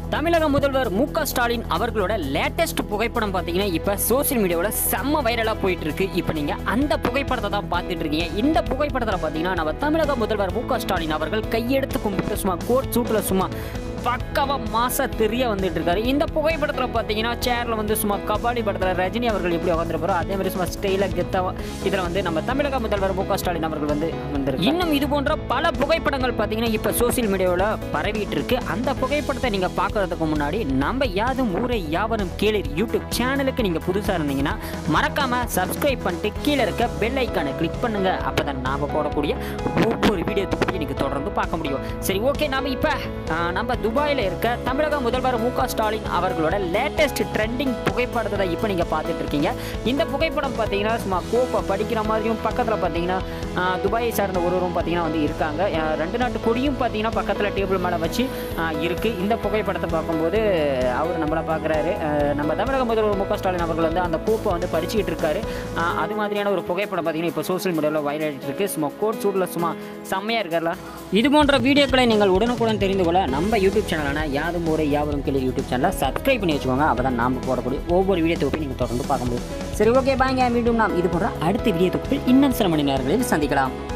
தமிழக முதல்வர் மு க ஸ்டாலின் அவர்களோட லேட்டஸ்ட் புகைப்படம் பார்த்தீங்கன்னா இப்போ சோஷியல் மீடியாவில் செம்ம வைரலாக போயிட்டு இருக்கு இப்போ நீங்கள் அந்த புகைப்படத்தை தான் பார்த்துட்டு இருக்கீங்க இந்த புகைப்படத்தில் பார்த்தீங்கன்னா நம்ம தமிழக முதல்வர் மு க ஸ்டாலின் அவர்கள் கையெடுத்து கும்பிட்டு சும்மா கோட் சூட்டில் சும்மா பக்காவாக மாச தெரிய வந்துட்டு இருக்காரு இந்த புகைப்படத்தில் பார்த்தீங்கன்னா சேரில் வந்து சும்மா கபாடி படத்தில் ரஜினி அவர்கள் எப்படி உட்காந்துருப்பாரோ அதே மாதிரி சும்மா ஸ்டைலாக கெத்தாக இதில் வந்து நம்ம தமிழக முதல்வர் மு க ஸ்டாலின் அவர்கள் வந்து வந்திருக்கு இன்னும் இது போன்ற பல புகைப்படங்கள் பார்த்தீங்கன்னா இப்போ சோஷியல் மீடியாவில் பரவிட்டு இருக்கு அந்த புகைப்படத்தை நீங்கள் பார்க்கறதுக்கு முன்னாடி நம்ம யாதும் ஊரை யாவரும் கேளீர் யூடியூப் சேனலுக்கு நீங்கள் புதுசாக இருந்தீங்கன்னா மறக்காம சப்ஸ்கிரைப் பண்ணிட்டு கீழே இருக்க பெல் ஐக்கானை கிளிக் பண்ணுங்க அப்பதான் நாம போடக்கூடிய ஒவ்வொரு வீடியோ தொகுப்பையும் நீங்கள் தொடர்ந்து பார்க்க முடியும் சரி ஓகே நாம இப்போ நம்ம துபாயில் இருக்க தமிழக முதல்வர் மு க ஸ்டாலின் அவர்களோட லேட்டஸ்ட் ட்ரெண்டிங் புகைப்படத்தை தான் இப்போ நீங்கள் பார்த்துட்டு இருக்கீங்க இந்த புகைப்படம் பார்த்தீங்கன்னா சும்மா கோப்பை படிக்கிற மாதிரியும் பக்கத்தில் பார்த்தீங்கன்னா ஆஹ், துபாயை சார்ந்த ஒருவரும் பார்த்தீங்கன்னா வந்து இருக்காங்க ஆஹ், ரெண்டு நாட்டு கொடியும் பார்த்தீங்கன்னா பக்கத்தில் டேபிள் மேலே வச்சு ஆஹ், இருக்கு இந்த புகைப்படத்தை பார்க்கும்போது அவர் நம்மளை பார்க்குறாரு நம்ம தமிழக முதல்வர் மு க ஸ்டாலின் அவர்கள் வந்து அந்த கோப்பை வந்து படிச்சுக்கிட்டு இருக்காரு ஆஹ், அது மாதிரியான ஒரு புகைப்படம் பார்த்தீங்கன்னா இப்போ சோஷியல் மீடியாவில் வைரல் ஆகிட்டு இருக்கு சும்மா கோட் சூட்டில் சும்மா செம்மையாக இருக்கார்ல இது போன்ற வீடியோக்களை நீங்கள் உடனுக்குடன் தெரிந்து கொள்ள நம்ம யூடியூப் சேனலான யாதும் ஊரை யாவரும் கேள்வி யூடியூப் சேனலை சப்ஸ்கிரைப் பண்ணி வச்சுக்கோங்க அப்போ தான் நாம் போடக்கூடிய ஒவ்வொரு வீடியோ தொகுப்பையும் நீங்கள் தொடர்ந்து பார்க்க முடியும் சரி ஓகே பாங்க மீண்டும் நாம் இது போன்ற அடுத்த வீடியோ தொகுப்பில் இன்னும் சில மணி நேரங்களில் சந்திக்கலாம்